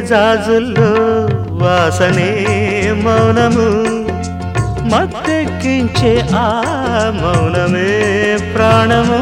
జాజుల్లో వాసనే మౌనము మత్తెక్కించే ఆ మౌనమే ప్రాణము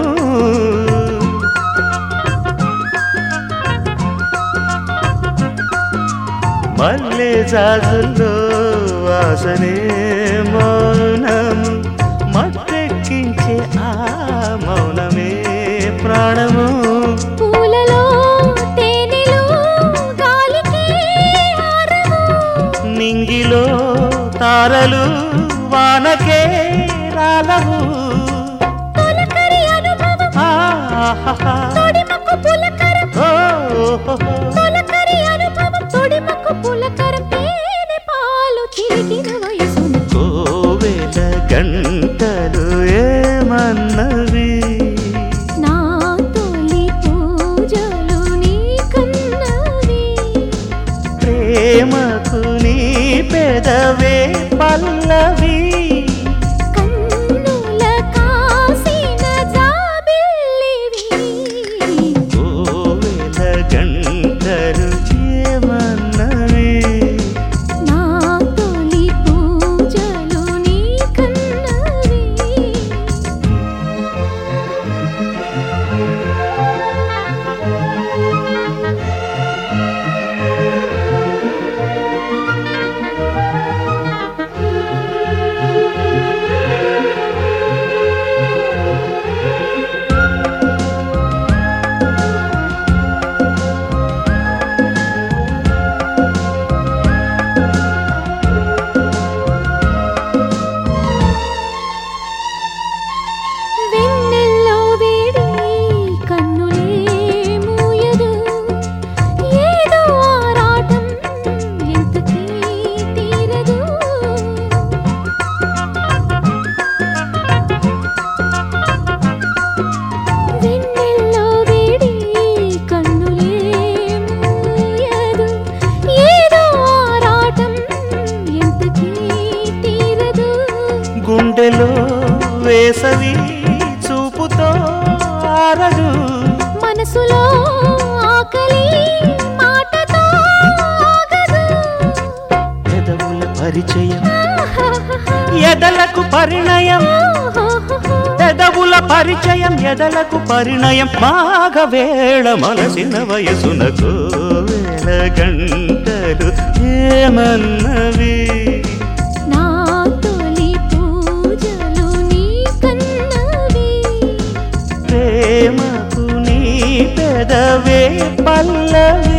మల్లె జాజుల్లో వాసనే మౌనము మత్తెక్కించే ఆ మౌనమే ప్రాణము పూలలో తేనెలో గాలికి హారము నింగిలో తారలు వానకే రాలవు తొలకరి అనుభవం ఆహాహా. తొడిమకు పులకరం ఓహోహో. తొలకరి అనుభవం తొడిమకు పులకరం తేనె పాలు చిలికిన వయసును కోవెల గంటలు ఏమన్నవి నా తొలి పూజలు నీ కన్నవి ప్రేమకు నీ పెదవే పల్లవి కన్నుల కాసిన జాబిల్లివి కోవెల గంటలు ఏమన్నవి నా తొలి పూజలు నీ కన్నవి వెన్నెల్లో వేడి కన్నులే మూయదు ఏదో ఆరాటం ఎంతకీ తీరదు వెన్నెల్లో వేడి కన్నులే మూయదు ఏదో ఆరాటం ఎంతకీ తీరదు గుండెలో వేసవి చూపుతో ఆరదు మనసులో ఆకలి మాటతో ఆగదు పెదవుల పరిచయం ఆహాహాహా. ఎదలకు పరిణయం ఓహోహోహో. పెదవుల పరిచయం ఎదలకు పరిణయం మాఘవేళ మనసిన వయసునకు వేల గంటలు ఏమన్నవి నా తొలి పూజలు నీ కన్నవి ప్రేమకు నీ పెదవే పల్లవి